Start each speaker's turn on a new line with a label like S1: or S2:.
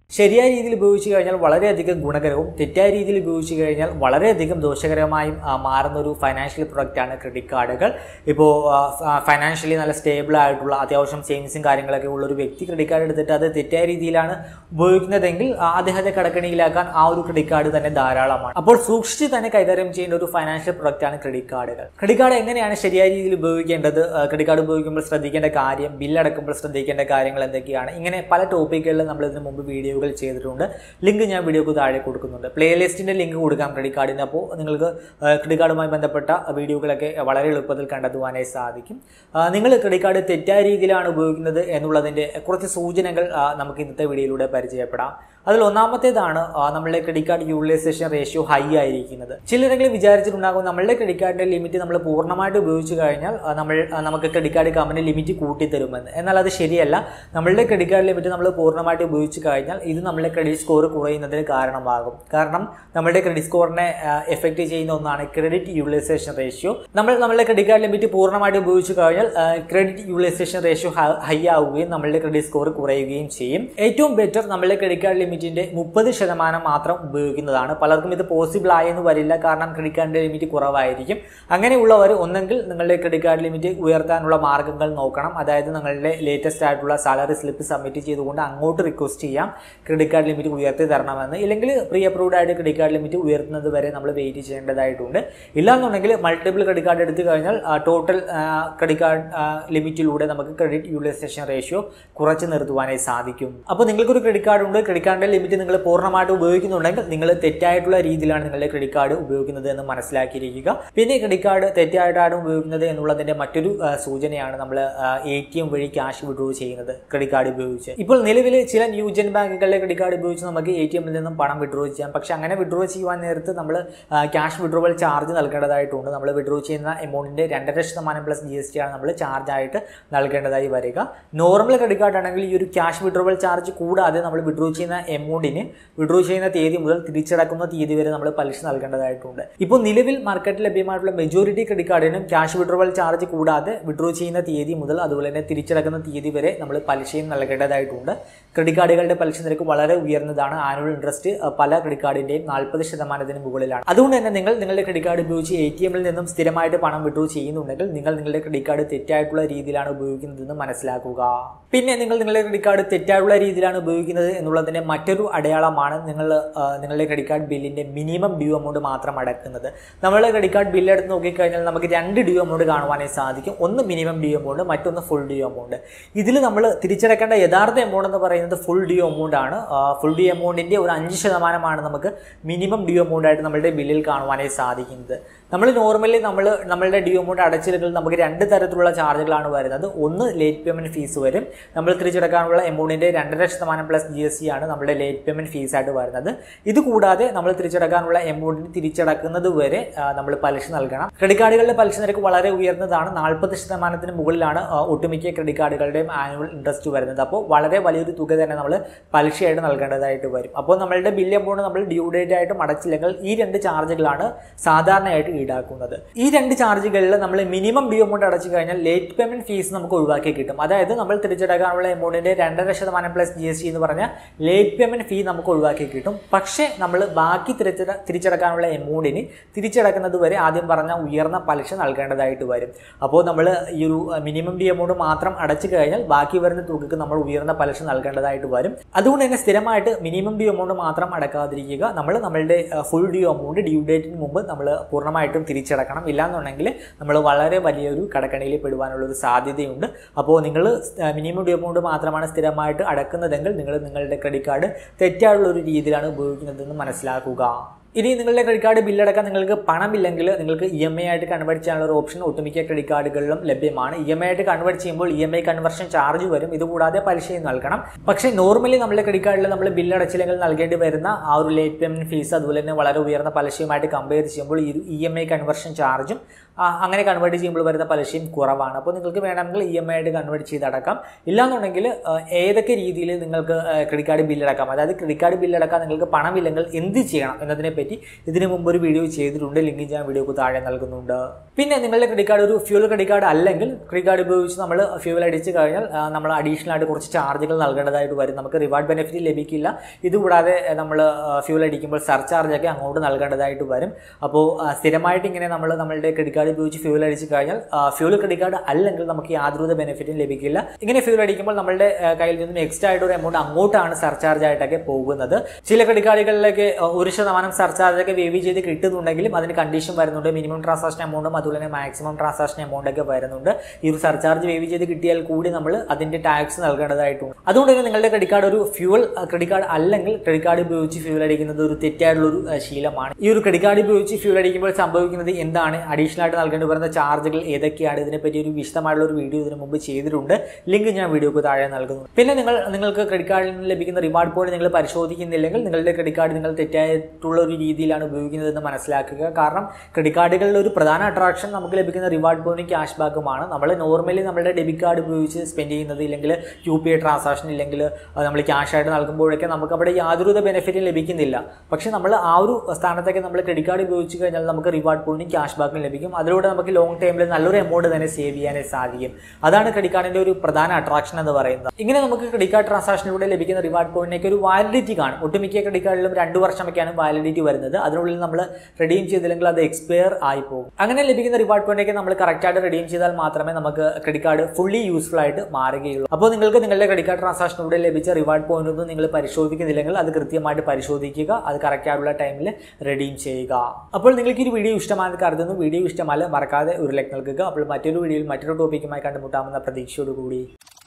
S1: ശരിയായ രീതിയിൽ ഉപയോഗിച്ച് കഴിഞ്ഞാൽ വളരെയധികം ഗുണകരവും തെറ്റായ രീതിയിൽ ഉപയോഗിച്ച് കഴിഞ്ഞാൽ വളരെയധികം ദോഷകരമായും ആ, മാറുന്ന ഒരു ഫൈനാൻഷ്യൽ പ്രൊഡക്റ്റാണ് ക്രെഡിറ്റ് കാർഡുകൾ ഇപ്പോൾ ഫൈനാൻഷ്യലി നല്ല സ്റ്റേബിൾ ആയിട്ടുള്ള അത്യാവശ്യം സേവിങ്സും കാര്യങ്ങളൊക്കെ ഉള്ള ഒരു വ്യക്തി ക്രെഡിറ്റ് കാർഡ് എടുത്തിട്ട് അത് തെറ്റായ രീതിയിലാണ് ഉപയോഗിക്കുന്നതെങ്കിൽ ആ, അദ്ദേഹത്തെ കടക്കണിയിലാക്കാൻ ആ ഒരു ക്രെഡിറ്റ് കാർഡ് തന്നെ ധാരാളമാണ് അപ്പോൾ സൂക്ഷിച്ച് തന്നെ കൈകാര്യം ചെയ്യേണ്ട ഒരു ഫൈനാൻഷ്യൽ പ്രൊഡക്റ്റാണ് ക്രെഡിറ്റ് കാർഡുകൾ ക്രെഡിറ്റ് കാർഡ് എങ്ങനെയാണ് ശരിയായ രീതിയിൽ ഉപയോഗിക്കേണ്ടത് ക്രെഡിറ്റ് കാർഡ് ഉപയോഗിക്കുമ്പോൾ ശ്രദ്ധിക്കേണ്ട കാര്യം ബില്ലടക്കുമ്പോൾ ശ്രദ്ധിക്കേണ്ട കാര്യങ്ങൾ എന്തൊക്കെയാണ് ഇങ്ങനെ പല ടോപ്പിക്കുകളിൽ നമ്മൾ ഇതിനു മുമ്പ് വീഡിയോകൾ ചെയ്തിട്ടുണ്ട് ലിങ്ക് ഞാൻ വീഡിയോക്ക് താഴെ കൊടുക്കുന്നുണ്ട് പ്ലേലിസ്റ്റിൻ്റെ ലിങ്ക് കൊടുക്കാം ക്രെഡിറ്റ് കാർഡിന് അപ്പോൾ നിങ്ങൾക്ക് ക്രെഡിറ്റ് കാർഡുമായി ബന്ധപ്പെട്ട വീഡിയോകളൊക്കെ വളരെ എളുപ്പത്തിൽ കണ്ടെത്തുവാനായി സാധിക്കും ആ, നിങ്ങൾ ക്രെഡിറ്റ് കാർഡ് തെറ്റായ രീതിയിലാണ് ഉപയോഗിക്കുന്നത് എന്നുള്ളതിൻ്റെ കുറച്ച് സൂചനകൾ ആ, നമുക്ക് ഇന്നത്തെ വീഡിയോയിലൂടെ പരിചയപ്പെടാം അതിൽ ഒന്നാമത്തേതാണ് ആ, നമ്മളുടെ credit card utilisation ratio high ആയിരിക്കുന്നത് ചിലരെങ്കിലും വിചാരിച്ചിട്ടുണ്ടാകും നമ്മളുടെ ക്രെഡിറ്റ് കാർഡിന്റെ ലിമിറ്റ് നമ്മൾ പൂർണ്ണമായിട്ട് ഉപയോഗിച്ച് കഴിഞ്ഞാൽ ആ, നമ്മൾ ആ, നമുക്ക് ക്രെഡിറ്റ് കാർഡ് കമ്പനി ലിമിറ്റ് കൂട്ടി തരുമെന്ന് എന്നാൽ അത് ശരിയല്ല നമ്മളുടെ ക്രെഡിറ്റ് കാർഡ് ലിമിറ്റ് നമ്മൾ പൂർണ്ണമായിട്ട് ഉപയോഗിച്ച് കഴിഞ്ഞാൽ ഇത് നമ്മളുടെ ക്രെഡിറ്റ് സ്കോർ കുറയുന്നതിന് കാരണമാകും കാരണം നമ്മളുടെ ക്രെഡിറ്റ് സ്കോറിനെ എഫക്റ്റ് ചെയ്യുന്ന ഒന്നാണ് ക്രെഡിറ്റ് യൂട്ടിലൈസേഷൻ റേഷ്യോ നമ്മൾ നമ്മളുടെ ക്രെഡിറ്റ് കാർഡ് ലിമിറ്റ് പൂർണ്ണമായിട്ട് ഉപയോഗിച്ച് കഴിഞ്ഞാൽ ക്രെഡിറ്റ് യൂട്ടിലൈസേഷൻ റേഷ്യോ ഹൈ ആവുകയും നമ്മളുടെ ക്രെഡിറ്റ് സ്കോർ കുറയുകയും ചെയ്യും ഏറ്റവും ബെറ്റർ നമ്മളുടെ ക്രെഡിറ്റ് കാർഡ് ലിമിറ്റിന്റെ മുപ്പത് ശതമാനം മാത്രം ഉപയോഗിക്കുന്നതാണ് പലർക്കും ഇത് പോസിബിൾ ആയെന്ന് വരില്ല കാരണം ക്രെഡിറ്റ് കാർഡിന്റെ ലിമിറ്റ് കുറവായിരിക്കും അങ്ങനെയുള്ളവർ ഒന്നെങ്കിൽ നിങ്ങളുടെ ക്രെഡിറ്റ് കാർഡ് ലിമിറ്റ് ഉയർത്താനുള്ള മാർഗ്ഗങ്ങൾ നോക്കണം അതായത് നിങ്ങളുടെ ലേറ്റസ്റ്റ് ആയിട്ടുള്ള സാലറി സ്ലിപ്പ് സബ്മിറ്റ് ചെയ്തുകൊണ്ട് അങ്ങോട്ട് റിക്വസ്റ്റ് ചെയ്യാം ക്രെഡിറ്റ് കാർഡ് ലിമിറ്റ് ഉയർത്തി തരണമെന്ന് ഇല്ലെങ്കിൽ പ്രീ അപ്രൂവ്ഡ് ആയിട്ട് ക്രെഡിറ്റ് കാർഡ് ലിമിറ്റ് ഉയർത്തുന്നത് വരെ നമ്മൾ വെയിറ്റ് ചെയ്യേണ്ടതായിട്ടുണ്ട് ഇല്ലാന്നുണ്ടെങ്കിൽ മൾട്ടിപ്പിൾ ക്രെഡിറ്റ് കാർഡ് എടുത്തു കഴിഞ്ഞാൽ ടോട്ടൽ ക്രെഡിറ്റ് കാർഡ് ലിമിറ്റിലൂടെ നമുക്ക് ക്രെഡിറ്റ് യൂട്ടിലൈസേഷൻ റേഷ്യോ കുറച്ച് നിർത്തുവാനായി സാധിക്കും അപ്പോൾ നിങ്ങൾക്കൊരു ക്രെഡിറ്റ് കാർഡ് ഉണ്ട് ക്രെഡിറ്റ് കാർഡിന്റെ ലിമിറ്റ് നിങ്ങൾ പൂർണ്ണമായിട്ട് ഉപയോഗിക്കുന്നുണ്ടെങ്കിൽ നിങ്ങൾ തെറ്റായിട്ടുള്ള രീതിയിലാണ് നിങ്ങളുടെ ക്രെഡിറ്റ് കാർഡ് ഉപയോഗിക്കുന്നത് എന്ന് മനസ്സിലാക്കിയിരിക്കുക പിന്നെ ക്രെഡിറ്റ് കാർഡ് തെറ്റായിട്ടാണ് ഉപയോഗിക്കുന്നത് എന്നുള്ളതിന്റെ മറ്റൊരു ആ, സൂചനയാണ് നമ്മൾ എ ടി എം വഴി ക്യാഷ് വിഡ്രോ ചെയ്യുന്നത് ക്രെഡിറ്റ് കാർഡ് ഉപയോഗിച്ച് ഇപ്പോൾ നിലവിൽ ചില ന്യൂജൻ ബാങ്കുകളിലെ ക്രെഡിറ്റ് കാർഡ് ഉപയോഗിച്ച് നമുക്ക് എ ടി എമ്മിൽ നിന്നും പണം വിഡ്രോ ചെയ്യാം പക്ഷെ അങ്ങനെ വിഡ്രോ ചെയ്യുവാൻ നേരത്ത് നമ്മൾ ക്യാഷ് വിഡ്രോവൽ ചാർജ് നൽകേണ്ടതായിട്ടുണ്ട് നമ്മൾ വിഡ്രോ ചെയ്യുന്ന എമൗണ്ടിന്റെ രണ്ടര ശതമാനം പ്ലസ് ജി എസ് ടി ആണ് നമ്മൾ ചാർജ് ആയിട്ട് നൽകേണ്ടതായി വരിക നോർമൽ ക്രെഡിറ്റ് കാർഡ് ആണെങ്കിൽ ഈ ഒരു ക്യാഷ് വിഡ്രോവൽ ചാർജ് കൂടാതെ നമ്മൾ വിഡ്രോ ചെയ്യുന്ന എമൗണ്ടിന് വിഡ്രോ ചെയ്യുന്ന തീയതി മുതൽ തിരിച്ചടക്കുന്ന തീയതി വരെ നമ്മൾ പലിശ നൽകേണ്ടതായിട്ടുണ്ട് ഇപ്പോൾ നിലവിൽ മാർക്കറ്റിൽ ലഭ്യമായിട്ടുള്ള മെജോറിറ്റി ക്രെഡിറ്റ് കാർഡിനും ക്യാഷ് വിഡ്രോവൽ ചാർജ് കൂടാതെ വിഡ്രോ ചെയ്യുന്ന തീയതി മുതൽ അതുപോലെ തന്നെ തിരിച്ചടക്കുന്ന തീയതി വരെ നമ്മൾ പലിശയും നൽകേണ്ടതായിട്ടുണ്ട് ക്രെഡിറ്റ് കാർഡുകളുടെ പലിശ നിരക്ക് വളരെ ഉയർന്നതാണ് ആനുവൽ ഇൻട്രസ്റ്റ് പല ക്രെഡിറ്റ് കാർഡിന്റെയും നാൽപ്പത് ശതമാനത്തിന് മുകളിലാണ് അതുകൊണ്ട് തന്നെ നിങ്ങൾ നിങ്ങളുടെ ക്രെഡിറ്റ് കാർഡ് ഉപയോഗിച്ച് എ ടി എമ്മിൽ നിന്നും സ്ഥിരമായിട്ട് പണം വിഡ്രോ ചെയ്യുന്നുണ്ടെങ്കിൽ നിങ്ങൾ നിങ്ങളുടെ ക്രെഡിറ്റ് കാർഡ് തെറ്റായിട്ടുള്ള രീതിയിലാണ് ഉപയോഗിക്കുന്നതെന്ന് മനസ്സിലാക്കുക പിന്നെ നിങ്ങൾ നിങ്ങളുടെ ക്രെഡിറ്റ് കാർഡ് തെറ്റായിട്ടുള്ള രീതിയിലാണ് ഉപയോഗിക്കുന്നത് എന്നുള്ളതിന്റെ മറ്റൊരു അടയാളമാണ് നിങ്ങൾ ആ, നിങ്ങളുടെ ക്രെഡിറ്റ് കാർഡ് ബില്ലിന്റെ മിനിമം ഡ്യൂ എമൗണ്ട് മാത്രം അടക്കുന്നത് നമ്മളുടെ ക്രെഡിറ്റ് കാർഡ് ബില്ല് എടുത്ത് നോക്കിക്കഴിഞ്ഞാൽ നമുക്ക് രണ്ട് ഡ്യൂ എമൗണ്ട് കാണുവാനായി സാധിക്കും ഒന്ന് മിനിമം ഡ്യൂ എമൗണ്ട് മറ്റൊന്ന് ഫുൾ ഡ്യൂ എമൗണ്ട് ഇതിൽ നമ്മൾ തിരിച്ചടക്കേണ്ട യഥാർത്ഥ എമൗണ്ട് എന്ന് പറയുന്നത് ഫുൾ ഡ്യൂ എമൗണ്ട് ആണ് ഫുൾ ഡ്യൂ എമൗണ്ടിന്റെ ഒരു അഞ്ച് ശതമാനമാണ് നമുക്ക് മിനിമം ഡ്യൂ എമൗണ്ട് ആയിട്ട് നമ്മളുടെ ബില്ലിൽ കാണുവാനായി സാധിക്കുന്നത് നമ്മൾ നോർമലി നമ്മൾ നമ്മളുടെ ഡ്യൂ എമൗണ്ട് അടച്ചില്ലെങ്കിൽ നമുക്ക് രണ്ട് തരത്തിലുള്ള ചാർജുകളാണ് വരുന്നത് ഒന്ന് ലേറ്റ് പേയ്മെന്റ് ഫീസ് വരും നമ്മൾ തിരിച്ചടക്കാനുള്ള എമൗണ്ടിന്റെ രണ്ടര ശതമാനം പ്ലസ് ജി എസ് ടി ആണ് നമ്മുടെ ലേറ്റ് പേയ്മെന്റ് ഫീസ് ആയിട്ട് വരുന്നത് ഇത് കൂടാതെ നമ്മൾ തിരിച്ചടക്കാനുള്ള എമൗണ്ടിന് തിരിച്ചടക്കുന്നത് വരെ ആ, നമ്മൾ പലിശ നൽകണം ക്രെഡിറ്റ് കാർഡുകളുടെ പലിശ നിരക്ക് വളരെ ഉയർന്നതാണ് നാൽപ്പത് ശതമാനത്തിന് മുകളിലാണ് ആ, ഒട്ടുമിക്ക ക്രെഡിറ്റ് കാർഡുകളുടെയും ആനുവൽ ഇൻട്രസ്റ്റ് വരുന്നത് അപ്പോൾ വളരെ വലിയൊരു തുക തന്നെ നമ്മൾ പലിശയായിട്ട് നൽകേണ്ടതായിട്ട് വരും അപ്പോൾ നമ്മളുടെ ബില്ല് എമൗണ്ട് നമ്മൾ ഡ്യൂ ഡേറ്റ് ആയിട്ടും അടച്ചില്ലെങ്കിൽ ഈ രണ്ട് ചാർജുകളാണ് സാധാരണയായിട്ട് ഈടാക്കുന്നത് ഈ രണ്ട് ചാർജുകളിൽ നമ്മൾ മിനിമം ഡ്യൂ എമൗണ്ട് അടച്ചു കഴിഞ്ഞാൽ ലേറ്റ് പേയ്മെന്റ് ഫീസ് നമുക്ക് ഒഴിവാക്കി കിട്ടും അതായത് നമ്മൾ തിരിച്ചടക്കാനുള്ള എമൗണ്ടിന്റെ രണ്ടര ശതമാനം പ്ലസ് ജി എസ് ടി എന്ന് പറഞ്ഞാൽ ലേറ്റ് പേയ്മെന്റ് ഫീ നമുക്ക് ഒഴിവാക്കി കിട്ടും പക്ഷേ നമ്മൾ ബാക്കി തിരിച്ചട തിരിച്ചടക്കാനുള്ള എമൗണ്ടിന് തിരിച്ചടക്കുന്നത് വരെ ആദ്യം പറഞ്ഞ ഉയർന്ന പലിശ നൽകേണ്ടതായിട്ട് വരും അപ്പോൾ നമ്മൾ ഈ ഒരു മിനിമം ഡ്യൂ എമൗണ്ട് മാത്രം അടച്ചു കഴിഞ്ഞാൽ ബാക്കി വരുന്ന തുകക്ക് നമ്മൾ ഉയർന്ന പലിശ നൽകേണ്ടതായിട്ട് വരും അതുകൊണ്ട് തന്നെ സ്ഥിരമായിട്ട് മിനിമം ഡ്യൂ എമൗണ്ട് മാത്രം അടക്കാതിരിക്കുക നമ്മൾ നമ്മളുടെ ഫുൾ ഡ്യൂ എമൗണ്ട് ഡ്യൂ ഡേറ്റിന് മുമ്പ് നമ്മൾ പൂർണ്ണമായിട്ടും തിരിച്ചടക്കണം ഇല്ലാന്നുണ്ടെങ്കിൽ നമ്മൾ വളരെ വലിയൊരു കടക്കണിയിൽ പെടുവാനുള്ള ഒരു സാധ്യതയുണ്ട് അപ്പോൾ നിങ്ങൾ മിനിമം ഡ്യൂ എമൗണ്ട് മാത്രമാണ് സ്ഥിരമായിട്ട് അടക്കുന്നതെങ്കിൽ നിങ്ങൾ നിങ്ങളുടെ ക്രെഡിറ്റ് കാർഡ് തെറ്റായുള്ള ഒരു രീതിയിലാണ് ഉപയോഗിക്കുന്നതെന്ന് മനസ്സിലാക്കുക ഇനി നിങ്ങളുടെ ക്രെഡിറ്റ് കാർഡ് ബില്ലടക്കാൻ നിങ്ങൾക്ക് പണമില്ലെങ്കിൽ നിങ്ങൾക്ക് ഇ എം ഐ ആയിട്ട് കൺവേർട്ട് ചെയ്യാനുള്ള ഒരു ഓപ്ഷൻ ഒട്ടുമിക്ക ക്രെഡിറ്റ് കാർഡുകളിലും ലഭ്യമാണ് ഇ എം ഐ ആയിട്ട് കൺവേർട്ട് ചെയ്യുമ്പോൾ E M I conversion charge വരും ഇതുകൂടാതെ പലിശയും നൽകണം പക്ഷേ നോർമലി നമ്മുടെ ക്രെഡിറ്റ് കാർഡിൽ നമ്മൾ ബില്ലടച്ചില്ലെങ്കിൽ നൽകേണ്ടി വരുന്ന ആ ഒരു ലേറ്റ് പേയ്മെന്റ് ഫീസ് അതുപോലെ തന്നെ വളരെ ഉയർന്ന പലിശയുമായിട്ട് കമ്പയർ ചെയ്യുമ്പോൾ ഈ ഇ എം ഐ കൺവേർഷൻ ചാർജും ആ, അങ്ങനെ കൺവേർട്ട് ചെയ്യുമ്പോൾ വരുന്ന പലിശയും കുറവാണ് അപ്പോൾ നിങ്ങൾക്ക് വേണമെങ്കിൽ ഇ എം ഐ ആയിട്ട് കൺവേർട്ട് ചെയ്തടക്കാം ഇല്ലാന്നുണ്ടെങ്കിൽ ആ, ഏതൊക്കെ രീതിയിൽ നിങ്ങൾക്ക് ക്രെഡിറ്റ് കാർഡ് ബില്ലടക്കാം അതായത് ക്രെഡിറ്റ് കാർഡ് ബില്ലടക്കാൻ നിങ്ങൾക്ക് പണമില്ലെങ്കിൽ എന്ത് ചെയ്യണം എന്നതിനെ പറ്റി ഇതിനു മുമ്പ് ഒരു വീഡിയോ ചെയ്തിട്ടുണ്ട് ലിങ്ക് ഞാൻ വീഡിയോക്ക് താഴെ നൽകുന്നുണ്ട് പിന്നെ നിങ്ങളുടെ ക്രെഡിറ്റ് കാർഡ് ഒരു ഫ്യൂൽ ക്രെഡിറ്റ് കാർഡ് അല്ലെങ്കിൽ ക്രെഡിറ്റ് കാർഡ് ഉപയോഗിച്ച് നമ്മൾ ഫ്യൂൽ അടിച്ച് കഴിഞ്ഞാൽ ആ, നമ്മൾ അഡീഷണൽ ആയിട്ട് കുറച്ച് ചാർജുകൾ നൽകേണ്ടതായിട്ട് വരും നമുക്ക് റിവാർഡ് ബെനിഫിറ്റ് ലഭിക്കില്ല ഇതുകൂടാതെ നമ്മൾ ഫ്യൂൽ അടിക്കുമ്പോൾ സർചാർജ് ഒക്കെ അങ്ങോട്ട് നൽകേണ്ടതായിട്ട് വരും അപ്പോൾ ആ, സ്ഥിരമായിട്ട് ഇങ്ങനെ നമ്മൾ നമ്മളുടെ ക്രെഡിറ്റ് കാർഡ് ഉപയോഗിച്ച് ഫ്യൂൽ അടിച്ച് കഴിഞ്ഞാൽ ഫ്യൂൽ ക്രെഡിറ്റ് കാർഡ് അല്ലെങ്കിൽ നമുക്ക് യാതൊരുവിധ ബെനിഫിറ്റും ലഭിക്കില്ല ഇങ്ങനെ ഫ്യൂൽ അടിക്കുമ്പോൾ നമ്മളുടെ ആ, കയ്യിൽ നിന്നും എക്സ്ട്രാ ആയിട്ട് ഒരു എമൗണ്ട് അങ്ങോട്ടാണ് സർചാർജ് ആയിട്ടൊക്കെ പോകുന്നത് ചില ക്രെഡിറ്റ് കാർഡുകളിലേക്ക് ആ, ഒരു ശതമാനം സർചാർജ് ഒക്കെ വേവ് ചെയ്ത് കിട്ടുന്നുണ്ടെങ്കിലും അതിന് കണ്ടീഷൻ വരുന്നുണ്ട് മിനിമം ട്രാൻസാക്ഷൻ എമൗണ്ടും അതുപോലെ തന്നെ മാക്സിമം ട്രാൻസാക്ഷൻ എമൗണ്ട് ഒക്കെ വരുന്നുണ്ട് ഈ ഒരു സർചാർജ് വേവ് ചെയ്ത് കിട്ടിയാൽ കൂടി നമ്മൾ അതിന്റെ ടാക്സ് നൽകേണ്ടതായിട്ടുണ്ട് അതുകൊണ്ട് തന്നെ നിങ്ങളുടെ ക്രെഡിറ്റ് കാർഡ് ഒരു ഫ്യൂൽ ക്രെഡിറ്റ് കാർഡ് അല്ലെങ്കിൽ ക്രെഡിറ്റ് കാർഡ് ഉപയോഗിച്ച് ഫ്യൂൽ അടിക്കുന്നത് ഒരു തെറ്റായിട്ടുള്ള ഒരു ആ, ശീലമാണ് ഈ ഒരു ക്രെഡിറ്റ് കാർഡ് ഉപയോഗിച്ച് ഫ്യൂൽ അടിക്കുമ്പോൾ സംഭവിക്കുന്നത് എന്താണ് അഡീഷണൽ ആയിട്ട് നൽകേണ്ടി വരുന്ന ചാർജുകൾ ഏതൊക്കെയാണ് ഇതിനെപ്പറ്റി ഒരു വിശദമായിട്ടുള്ള ഒരു വീഡിയോ ഇതിനു മുമ്പ് ചെയ്തിട്ടുണ്ട് ലിങ്ക് ഞാൻ വീഡിയോക്ക് താഴെ നൽകുന്നു പിന്നെ നിങ്ങൾ നിങ്ങൾക്ക് ക്രെഡിറ്റ് കാർഡിൽ നിന്ന് ലഭിക്കുന്ന റിവാർഡ് പോയിന്റ് നിങ്ങൾ പരിശോധിക്കുന്നില്ലെങ്കിൽ നിങ്ങളുടെ ക്രെഡിറ്റ് കാർഡ് നിങ്ങൾ തെറ്റായിട്ടുള്ള ഒരു രീതിയിലാണ് ഉപയോഗിക്കുന്നതെന്ന് മനസ്സിലാക്കുക കാരണം ക്രെഡിറ്റ് കാർഡുകളിലെ ഒരു പ്രധാന അട്രാക്ഷൻ നമുക്ക് ലഭിക്കുന്ന റിവാർഡ് പോയിന്റും ക്യാഷ് ബാക്കുമാണ് നമ്മൾ നോർമലി നമ്മുടെ ഡെബിറ്റ് കാർഡ് ഉപയോഗിച്ച് സ്പെൻഡ് ചെയ്യുന്നത് ഇല്ലെങ്കിൽ യു പി ഐ ട്രാൻസാക്ഷൻ ഇല്ലെങ്കിൽ അത് നമ്മൾ ക്യാഷ് ആയിട്ട് നൽകുമ്പോഴൊക്കെ നമുക്ക് അവിടെ യാതൊരുവിധ ബെനിഫിറ്റും ലഭിക്കുന്നില്ല പക്ഷേ നമ്മൾ ആ ഒരു സ്ഥാനത്തേക്ക് നമ്മൾ ക്രെഡിറ്റ് കാർഡ് ഉപയോഗിച്ച് കഴിഞ്ഞാൽ നമുക്ക് റിവാർഡ് പോയിന്റും ക്യാഷ് ബാക്കും ലഭിക്കും അതിലൂടെ നമുക്ക് ലോങ് ടൈമിൽ നല്ലൊരു എമൗണ്ട് തന്നെ സേവ് ചെയ്യാനേ സാധിക്കും അതാണ് ക്രെഡിറ്റ് കാർഡിന്റെ ഒരു പ്രധാന അട്രാക്ഷൻ എന്ന് പറയുന്നത് ഇങ്ങനെ നമുക്ക് ക്രെഡിറ്റ് കാർഡ് ട്രാൻസാക്ഷനിലൂടെ ലഭിക്കുന്ന റിവാർഡ് പോയിന്റിനൊക്കെ ഒരു വാലിഡിറ്റി കാണും ഒട്ടുമിക്ക ക്രെഡിറ്റ് കാർഡിലും രണ്ട് വർഷമൊക്കെയാണ് വാലിഡിറ്റി വരുന്നത് അതിനുള്ളിൽ നമ്മൾ റെഡീം ചെയ്തില്ലെങ്കിൽ അത് എക്സ്പയർ ആയി പോകും അങ്ങനെ ലഭിക്കുന്ന റിവാർഡ് പോയിന്റൊക്കെ നമ്മൾ കറക്റ്റായിട്ട് റെഡീം ചെയ്താൽ മാത്രമേ നമുക്ക് ക്രെഡിറ്റ് കാർഡ് ഫുള്ളി യൂസ്ഫുൾ ആയിട്ട് മാറുകയുള്ളൂ അപ്പോൾ നിങ്ങൾക്ക് നിങ്ങളുടെ ക്രെഡിറ്റ് കാർഡ് ട്രാൻസാക്ഷനിലൂടെ ലഭിച്ച റിവാർഡ് പോയിന്റ് ഒന്നും നിങ്ങൾ പരിശോധിക്കുന്നില്ലെങ്കിൽ അത് കൃത്യമായിട്ട് പരിശോധിക്കുക അത് കറക്റ്റ് ആയിട്ടുള്ള ടൈമിൽ റെഡീം ചെയ്യുക അപ്പോൾ നിങ്ങൾക്ക് ഈ വീഡിയോ ഇഷ്ടമാണെന്ന് കരുതുന്നു വീഡിയോ ഇഷ്ടമല്ല മറക്കാതെ ഒരു ലൈക്ക് നൽകുക അപ്പോൾ മറ്റൊരു വീഡിയോയിൽ മറ്റൊരു ടോപ്പിക്കുമായി കണ്ടുമുട്ടാമെന്ന പ്രതീക്ഷയോടുകൂടി